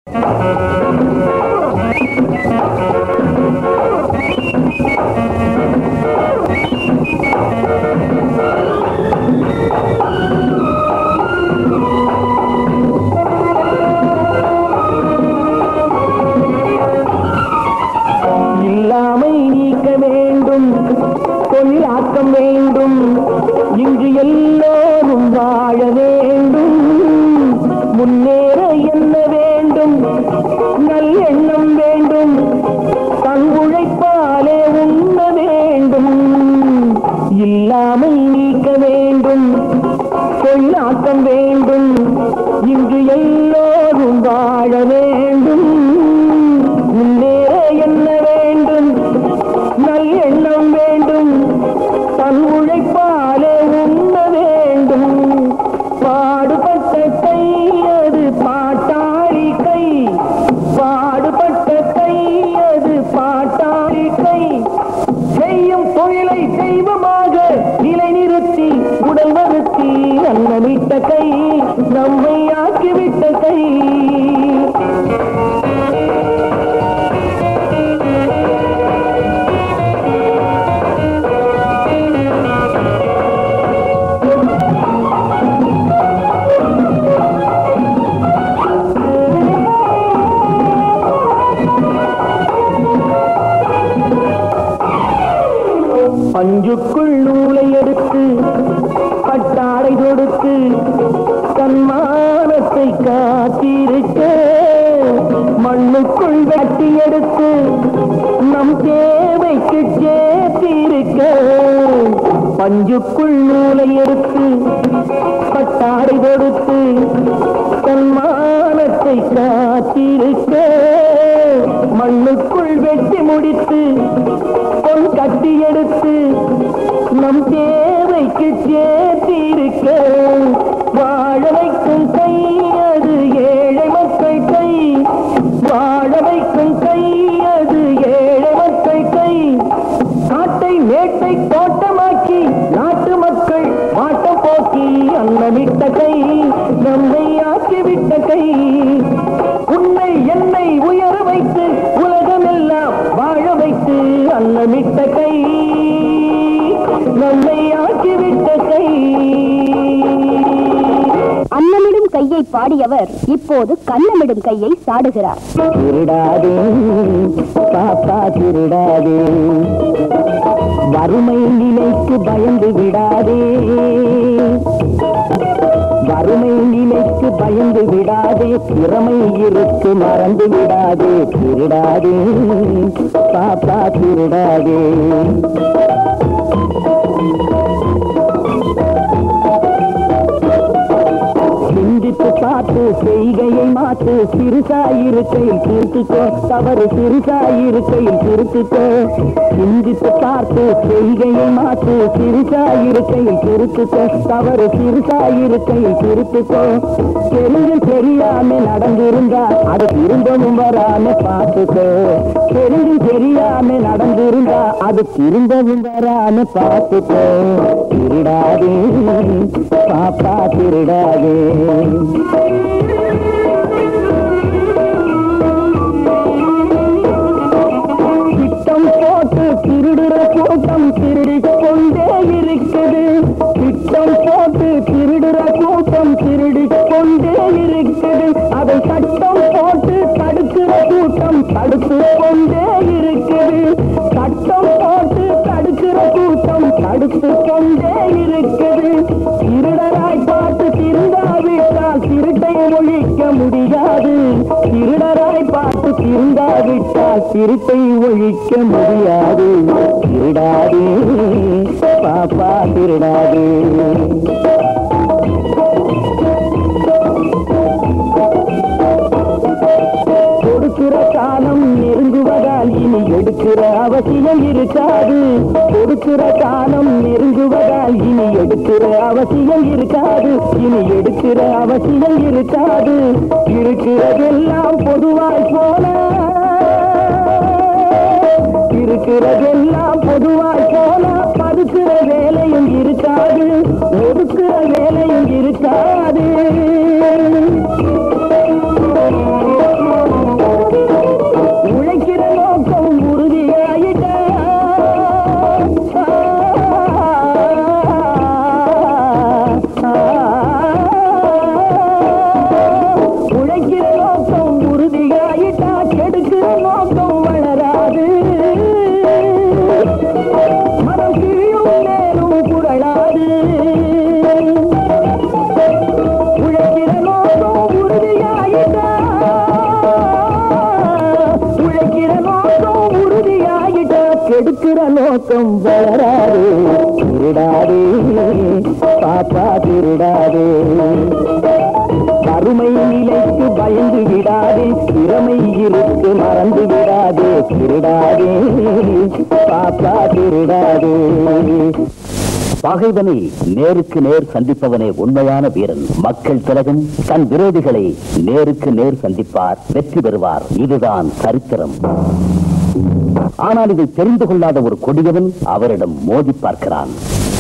இல்லாமை நீக்க வேண்டும் தொழிலாக்கம் வேண்டும் இங்கு எல்லோரும் வாழ வேண்டும் முன்னேற என்ன வேண்டும் நல்லெண்ணம் வேண்டும் தன் உழைப்பாலே உண்ண வேண்டும் இல்லாமை நீக்க வேண்டும் தொழிலாக்கம் வேண்டும் இங்கு எல்லோரும் வாழ வேண்டும் முன்னேற என்ன வேண்டும் நல்லெண்ணம் வேண்டும் தன் உழைப்பாலே உண்ண வேண்டும் பாடுபட்ட கை அது பாட்டாளி கை பாடுபட்ட கை அது பாட்டாளி கை செய்யும் தொழிலை தெய்வமாக நிலைநிறுத்தி உடல் வருத்தி அன்னமிட்ட கை நம்மை ஆக்கிவிட்ட கை பஞ்சுக்குள் நூலை எடுத்து பட்டாடை தொடுத்து தன்மானத்தை காத்திருக்க மண்ணுக்குள் வெட்டி எடுத்து நம் தேவைக்கு சேர்த்திருக்க பஞ்சுக்குள் நூலை எடுத்து பட்டாடை தொடுத்து தன்மானத்தை காத்திருக்க மண்ணுக்குள் வெட்டி முடித்து பொன் கட்டி எடுத்து நம் தேவைக்கு சேர்த்திருக்க வாழ வைக்கும் கை அது ஏழை மக்கள் கை வாழ வைக்கும் கை அது ஏழை மக்கள் கை காட்டை மேட்டை தோட்டமாக்கி நாட்டு மக்கள் வாட்டம் போக்கி அன்னமிட்ட கை நம்மை ஆக்கிவிட்ட கை உன்னை என்னை உயர வைத்து உலகமெல்லாம் வாழ வைத்து அன்னமிட்ட கை நம்மை ஆக்கிவிட்ட கை அன்னமிடும் கையை பாடியவர் இப்போது கன்னமிடும் கையை சாடுகிறார் திருடாதே பாப்பா திருடாதே வறுமை நிலைக்கு பயந்து விடாதே வறுமை நிலைக்கு பயந்து விடாதே திறமை இருக்கு மறந்து விடாதே திருடாதே பாப்பா திருடாதே சிந்தித்து பார்த்து செய்கையை மாற்று சிறுசாயிருக்கையில் திருத்துக்கோ தவறு சிறுசாயிருக்கையில் திருத்துக்கோ சிந்தித்து பார்த்து செய்கையை மாற்று சிறுசாயிருக்கையில் திருத்துக்கோ தவறு சிறுசாயிருக்கையில் திருத்துக்கோ தெரிஞ்சு தெரியாம நடந்திருந்தா அது திரும்பவும் வராம பார்த்துக்கோ தெரிஞ்சு தெரியாம நடந்திருந்தா அது திரும்பவும் வராம பார்த்துக்கோ திருடாதே பாப்பா திருடாதே திட்டம் போட்டு திருடுற கூட்டம் திருடிக் கொண்டே இருக்குது திட்டம் போட்டு திருடுற கூட்டம் திருடிக் கொண்டே இருக்குது அதை சட்டம் போட்டு தடுக்கிற கூட்டம் தடுத்து கொண்டே இருக்குது சட்டம் போட்டு தடுக்கிற கூட்டம் தடுத்து கொண்டே இருக்குது திருடராய் பார்த்து திருந்தாவிட்டால் திருட்டை ஒழிக்க முடியாது திருடராய் பார்த்து திருந்தாவிட்டால் திருட்டை ஒழிக்க முடியாது திருடாதே பாப்பா திருடாதே கொடுக்கிற காலம் நெருங்குவதால் இனி எடுக்கிற அவசியம் இருக்காது கொடுக்கிற காலம் நெருங்குவதால் இனி எடுக்கிற அவசியம் இருக்காது இனி எடுக்கிற அவசியம் இருக்காது இருக்கிறதெல்லாம் பொதுவாய் போல இருக்கிறதெல்லாம் பொதுவாய் போல பதுக்கிற வேலையும் இருக்காது ஒடுக்கிற வேலையும் இருக்காது இருக்கு மறந்து விடாதே திருடாதே பாப்பா திருடாதே பகைவனை நேருக்கு நேர் சந்திப்பவனே உண்மையான வீரன் மக்கள் திலகம் தன் விரோதிகளை நேருக்கு நேர் சந்திப்பார் வெற்றி பெறுவார் இதுதான் சரித்திரம் ஆனால் இதை தெரிந்து கொள்ளாத ஒரு கொடியவன் அவரிடம் மோதி பார்க்கிறான்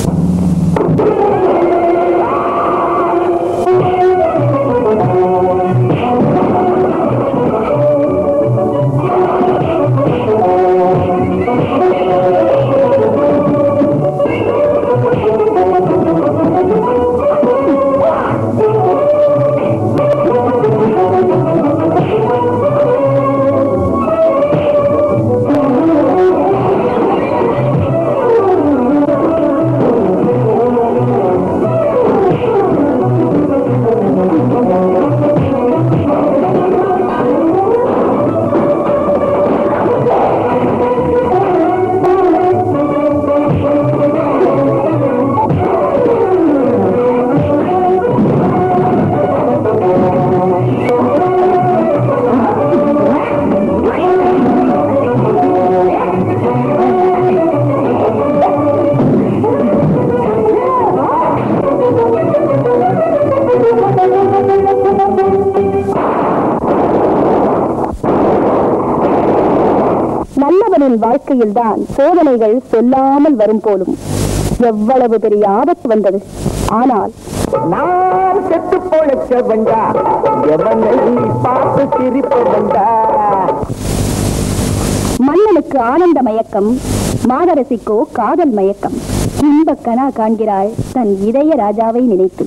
நல்லவனின் வாழ்க்கையில்தான் சோதனைகள் சொல்லாமல் வரும் போலும் எவ்வளவு பெரிய ஆபத்து வந்தது ஆனால் நான் செத்து பொழைச்ச வந்தா எவனை பார்த்து சிரிப்ப வந்தா மன்னனுக்கு ஆனந்த மயக்கம் மாதரசிக்கோ காதல் மயக்கம் இன்பக் கனா காண்கிறாள் தன் இதய ராஜாவை நினைத்து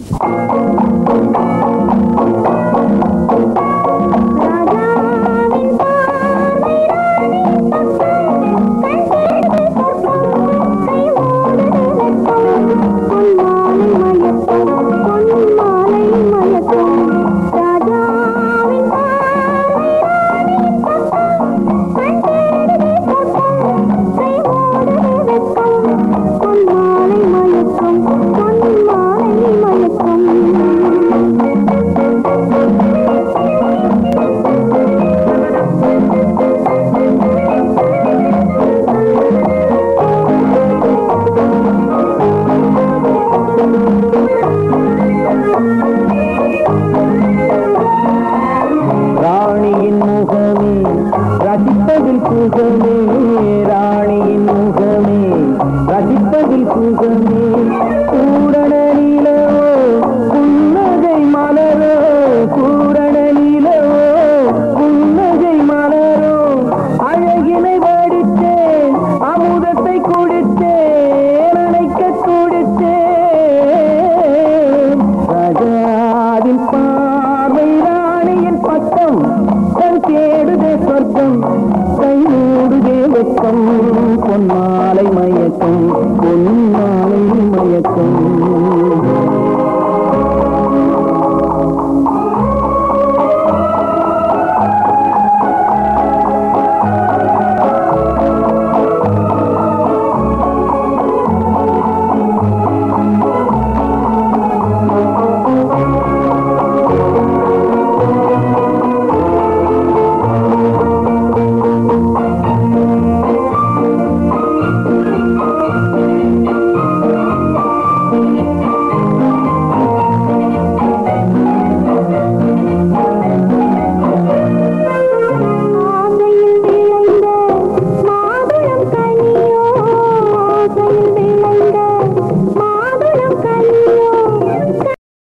ராணியின் முகமே ரசிப்பதில் சுகமே ராணியின் முகமே ரசிப்பதில் சுகமே பூரண நிலவோ புன்னகை மலரோ பூரண நிலவோ புன்னகை மலரோ அழகினை வடித்தேன் அமுதத்தை குடித்தேன் அணைக்க குடித்தேன் ராஜாவின் பார்வை ராணியின் பக்கம் கண் தேடுதே சொர்க்கம் கை மூடுதே வெக்கம் பொன்மாலை மயக்கம் பொன்மாலை மயக்கம்